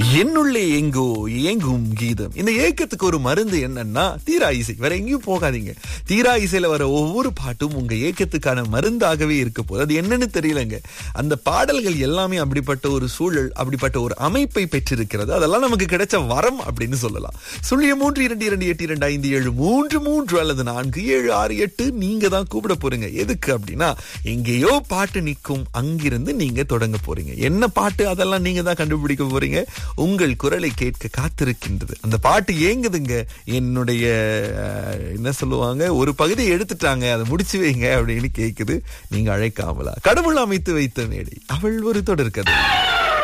என்னுள்ளே எங்கோ ஏங்கும் கீதம் இந்த ஏக்கத்துக்கு ஒரு மருந்து என்னன்னா தீரா இசை வேற எங்கேயும் போகாதீங்க தீரா இசையில வர ஒவ்வொரு பாட்டும் உங்க ஏக்கத்துக்கான மருந்தாகவே இருக்க போகுது அது என்னன்னு தெரியலங்க அந்த பாடல்கள் எல்லாமே அப்படிப்பட்ட ஒரு சூழல் அப்படிப்பட்ட ஒரு அமைப்பை பெற்றிருக்கிறது அதெல்லாம் நமக்கு கிடைச்ச வரம் அப்படின்னு சொல்லலாம் சொல்லிய மூன்று இரண்டு இரண்டு எட்டு இரண்டு ஐந்து ஏழு மூன்று மூன்று அல்லது நான்கு ஏழு ஆறு எட்டு நீங்க தான் கூப்பிட போறீங்க எதுக்கு அப்படின்னா எங்கேயோ பாட்டு நிற்கும் அங்கிருந்து நீங்க தொடங்க போறீங்க என்ன பாட்டு அதெல்லாம் நீங்க தான் கண்டுபிடிக்க போறீங்க உங்கள் குரலை கேட்க காத்திருக்கின்றது அந்த பாட்டு ஏங்குதுங்க என்னுடைய அஹ், என்ன சொல்லுவாங்க ஒரு பகுதியை எடுத்துட்டாங்க அதை முடிச்சு வைங்க அப்படின்னு கேக்குது நீங்க அழைக்காமலா கடவுள் அமைத்து வைத்த மேடை அவள் ஒரு தொடர்கதை